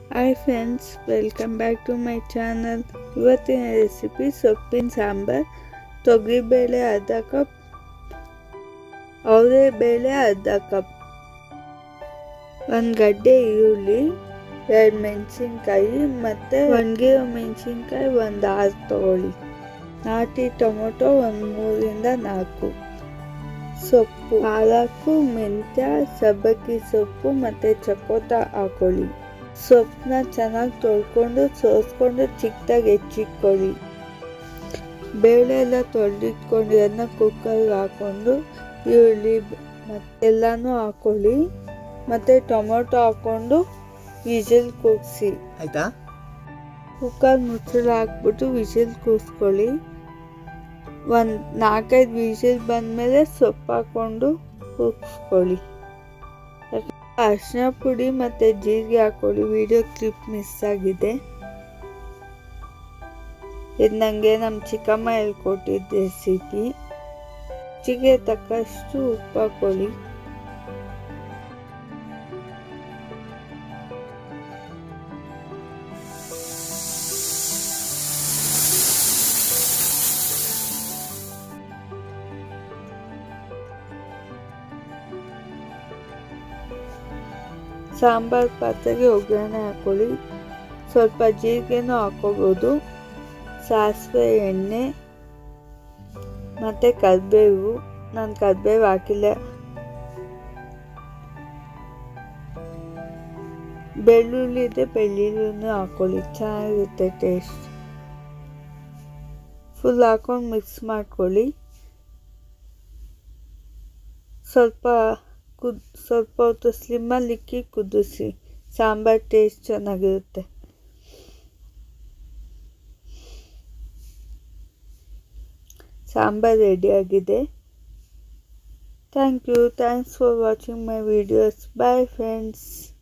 hi friends welcome back to my channel ಇವತ್ತಿನ recipe ಸೊಪ್ಪಿನ ಸಾಂಬಾರ್ ತೊಗರಿಬೇಳೆ ಅರ್ಧ ಕಪ್ ಅವರೇ ಬೇಳೆ ಅರ್ಧ ಕಪ್ ಒಂದು ಗಡ್ಡೆ ಈರುಳ್ಳಿ ಎರಡು ಮೆಣಸಿನ್ಕಾಯಿ ಮತ್ತು ಒಣಗಿರೋ ಮೆಣಸಿನ್ಕಾಯಿ ಒಂದು ಆರು ತಗೊಳ್ಳಿ ನಾಟಿ ಟೊಮೊಟೊ ಒಂದು ಮೂರಿಂದ ನಾಲ್ಕು ಸೊಪ್ಪು ಪಾಲಕು ಮೆಂತ್ಯ ಸಬ್ಬಕ್ಕಿ ಸೊಪ್ಪು ಮತ್ತು ಚಕೋತ ಹಾಕೊಳ್ಳಿ ಸೊಪ್ಪನ್ನ ಚೆನ್ನಾಗಿ ತೊಳ್ಕೊಂಡು ಸೋಸ್ಕೊಂಡು ಚಿಕ್ಕದಾಗಿ ಹೆಚ್ಚಿಟ್ಕೊಳ್ಳಿ ಬೇಳೆ ಎಲ್ಲ ತೊಳೆದಿಟ್ಕೊಂಡಿರೋದನ್ನ ಕುಕ್ಕರ್ಗೆ ಹಾಕ್ಕೊಂಡು ಈರುಳ್ಳಿ ಮತ್ತು ಎಲ್ಲನೂ ಹಾಕ್ಕೊಳ್ಳಿ ಮತ್ತು ಟೊಮೊಟೊ ಹಾಕ್ಕೊಂಡು ವಿಜಿಲ್ ಕೂಗಿಸಿ ಆಯ್ತಾ ಕುಕ್ಕರ್ ಮುಚ್ಚಲು ಹಾಕ್ಬಿಟ್ಟು ವಿಸಿಲ್ ಕೂರಿಸ್ಕೊಳ್ಳಿ ಒಂದು ನಾಲ್ಕೈದು ವಿಸಿಲ್ ಬಂದಮೇಲೆ ಸೊಪ್ಪು ಹಾಕ್ಕೊಂಡು ಕೂಗಿಸ್ಕೊಳ್ಳಿ ಅರಿಶಿನ ಪುಡಿ ಮತ್ತು ಜೀರಿಗೆ ಹಾಕ್ಕೊಳ್ಳಿ ವಿಡಿಯೋ ಕ್ಲಿಪ್ ಮಿಸ್ ಆಗಿದೆ ಇದು ನನಗೆ ನಮ್ಮ ಚಿಕ್ಕಮ್ಮ ಹೇಳ್ಕೊಟ್ಟಿದ್ದ ರೆಸಿಪಿ ರುಚಿಗೆ ತಕ್ಕಷ್ಟು ಉಪ್ಪು ಹಾಕ್ಕೊಳ್ಳಿ ಸಾಂಬಾರು ಪಾತ್ರೆಗೆ ಒಗ್ಗರಣೆ ಹಾಕ್ಕೊಳ್ಳಿ ಸ್ವಲ್ಪ ಜೀರಿಗೆನೂ ಹಾಕೋಬೋದು ಸಾಸಿವೆ ಎಣ್ಣೆ ಮತ್ತು ಕರಿಬೇವು ನಾನು ಕರಿಬೇವು ಹಾಕಿಲ್ಲ ಬೆಳ್ಳುಳ್ಳಿ ಇದೆ ಬೆಳ್ಳುಳ್ಳಿನೂ ಹಾಕ್ಕೊಳ್ಳಿ ಚೆನ್ನಾಗಿರುತ್ತೆ ಟೇಸ್ಟ್ ಫುಲ್ ಹಾಕೊಂಡು ಮಿಕ್ಸ್ ಮಾಡ್ಕೊಳ್ಳಿ ಸ್ವಲ್ಪ ಕುದ್ ಸ್ವಲ್ಪ ಹೊತ್ತು ಸ್ಲಿಮ್ಮಲ್ಲಿ ಇಕ್ಕಿ ಕುದಿಸಿ ಸಾಂಬಾರು ಟೇಸ್ಟ್ ಚೆನ್ನಾಗಿರುತ್ತೆ ಸಾಂಬಾರು ರೆಡಿಯಾಗಿದೆ thank you thanks for watching my videos bye friends